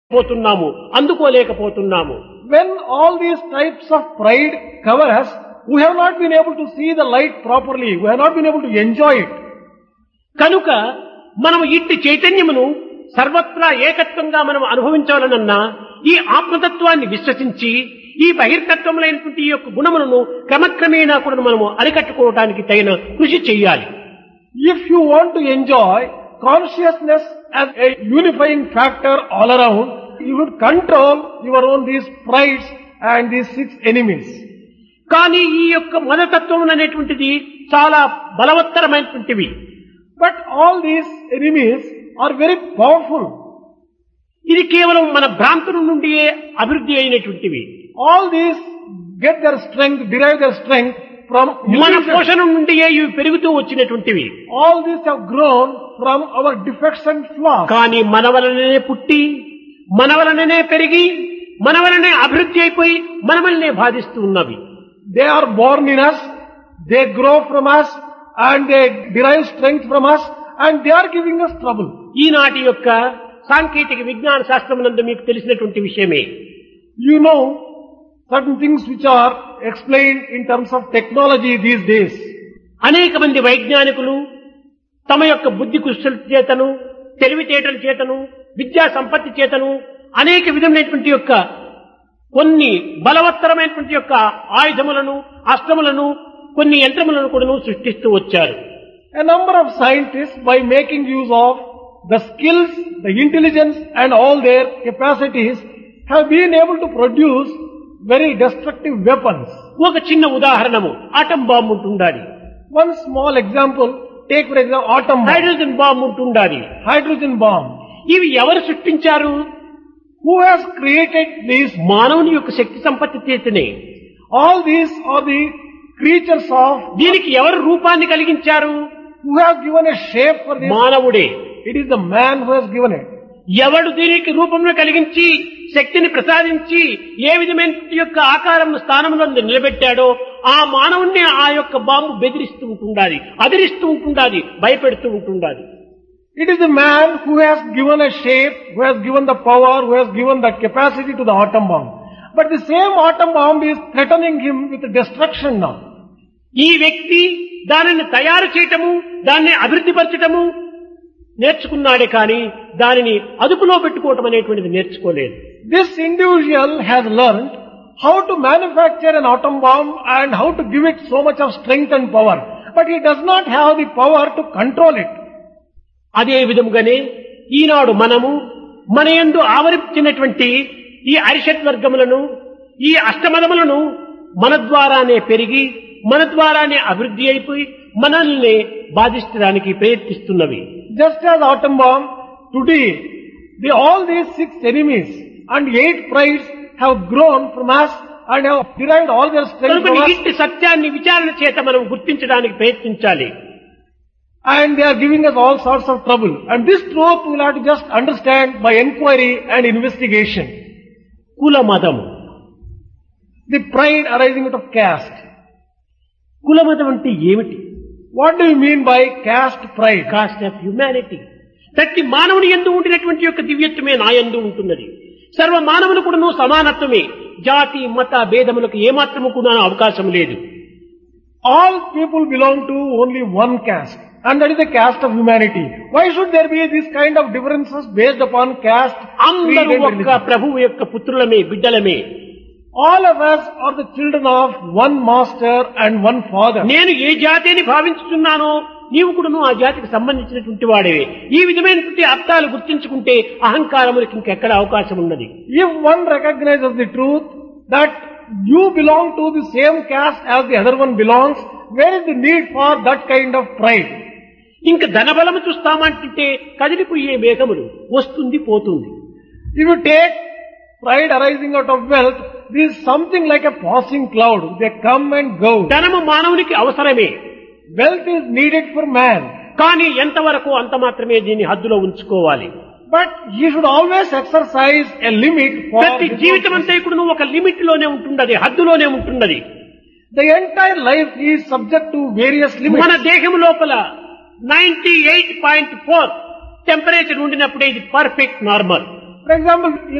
పోతున్నాము అందుకోలేకపోతున్నాము When all these types of pride cover us, we have not been able to see the light properly. We have not been able to enjoy it. కనుక మనం ఇట్టి చైతన్యమును సర్వత్రా ఏకత్వంగా మనం అనుభవించాలనన్నా ఈ ఆత్మతత్వాన్ని విశ్వసించి ఈ బహిర్తత్వములైనటువంటి ఈ యొక్క గుణములను క్రమక్రమేణా కూడా మనము అరికట్టుకోవడానికి తగిన కృషి చేయాలి If you want to enjoy consciousness as a unifying factor all around, you should control your own these prides and these six enemies. కానీ ఈ యొక్క మనతత్వం అనేటువంటిది చాలా బలవత్తరమైనటువంటివి But all these enemies are very powerful. ఇది కేవలం మన భ్రాంతుల నుండియే అభివృద్ధి అయినటువంటివి All these get their strength, derive their strength from మన illusion. పోషణ నుండియే ఇవి పెరుగుతూ వచ్చినటువంటివి All these have grown from our defects and flaws. కానీ మన వలననే పుట్టి మన వలననే పెరిగి మన వలనే అభివృద్ధి అయిపోయి మన వలనే బాధిస్తూ ఉన్నవి They are born in us, they grow from us, and they derive strength from us, and they are giving us trouble. ఈనాటి యొక్క సాంకేతిక విజ్ఞాన శాస్త్రమునందు మీకు తెలిసినటువంటి విషయమే You know certain things which are explained in terms of technology these days. అనేక మంది వైజ్ఞానికులు తమ యొక్క బుద్ధి కుశల చేతను తెలివితేటల చేతను విద్యా సంపత్తి చేతను అనేక విధమైనటువంటి యొక్క కొన్ని బలవత్తరమైనటువంటి యొక్క ఆయుధములను అస్త్రములను కొన్ని యంత్రములను కూడా సృష్టిస్తూ వచ్చారు A number of scientists, by making use of the skills, the intelligence, and all their capacities, have been able to produce very destructive weapons. ఒక చిన్న ఉదాహరణము ఆటం బాంబు ఉంటుండాలి One small example, take for example atom bomb, hydrogen bomb ఉంటుండాలి hydrogen bomb. ఇవి ఎవరు సృష్టించారు Who has created these? మానవుని యొక్క శక్తి సంపత్తి చేతనే All these are the creatures of దీనికి ఎవరు రూపాన్ని కలిగించారు who has given a shape for this. మానవుడే It is the man who has given it. ఎవడు దీనికి రూపంలో కలిగించి శక్తిని ప్రసాదించి ఏ విధమైన యొక్క ఆకారం స్థానంలో నిలబెట్టాడో ఆ మానవుణ్ణి ఆ యొక్క బాంబు బెదిరిస్తూ ఉంటుండాలి అదిరిస్తూ ఉంటుండాలి భయపెడుతూ ఉంటుండాలి It is the man who has given a shape, who has given the power, who has given the capacity to the atom bomb. But the same atom bomb is threatening him with destruction now. ఈ వ్యక్తి దానిని తయారు చేయటము దాన్ని అభివృద్ధి పరచటము నేర్చుకున్నాడే కానీ దానిని అదుపులో పెట్టుకోవటం అనేటువంటిది నేర్చుకోలేదు This individual has learned how to manufacture an atom bomb and how to give it so much of strength and power. But he does not have the power to control it. అదే విధముగానే ఈనాడు మనము మన యందు ఆవరించినటువంటి ఈ అరిషత్ వర్గములను ఈ అష్టమదములను మన ద్వారానే పెరిగి మన ద్వారానే అభివృద్ధి అయిపోయి మనల్ని బాధించడానికి ప్రయత్నిస్తున్నవి Just as atom bomb, today, the, all these six enemies and eight prides have grown from us and have derived all their strength కనుక from us ఇట్టి సత్యాన్ని విచారణ చేత మనం గుర్తించడానికి ప్రయత్నించాలి and they are giving us all sorts of trouble. And this truth we'll have to just understand by inquiry and investigation. కుల మతము The pride arising out of caste. కుల మతం అంటే ఏమిటి What do you mean by caste pride? Caste of humanity ప్రతి మానవుని ఎందు ఉండినటువంటి యొక్క దివ్యత్వమే నా ఎందు ఉంటున్నది సర్వ మానవులు కూడాను సమానత్వమే జాతి మత భేదములకు ఏమాత్రము కూడా అవకాశం లేదు All people belong to only one caste. And that is the caste of humanity. Why should there be this kind of differences based upon caste, creed అందరూ and ఒక్క religion? ప్రభువు యొక్క పుత్రులమే బిడ్డలమే All of us are the children of one master and one father. నేను ఏ జాతిని భావించుతున్నానో నీవు కూడాను ఆ జాతికి సంబంధించినటువంటి వాడేవే ఈ విధమైనటువంటి అర్థాలు గుర్తించుకుంటే అహంకారములకు ఇంకెక్కడ అవకాశం ఉన్నది If one recognizes the truth that you belong to the same caste as the other one belongs, where is the need for that kind of pride? ఇంక ధనబలము చూస్తామంటుంటే కదిలిపోయే మేఘములు వస్తుంది పోతుంది If you take pride arising out of wealth, this is something like a passing cloud. They come and go. ధనము మానవునికి అవసరమే Wealth is needed for man. కానీ ఎంతవరకు అంత మాత్రమే దీన్ని హద్దులో ఉంచుకోవాలి But he should always exercise a limit for ప్రతి his జీవితం own- అంతా ఇప్పుడు ఒక లిమిట్ లోనే ఉంటున్నది హద్దులోనే ఉంటున్నది The entire life is subject to various limits. మన దేహం లోపల ninety eight point four temperature ఉండినప్పుడే ఇది పర్ఫెక్ట్ నార్మల్ For example,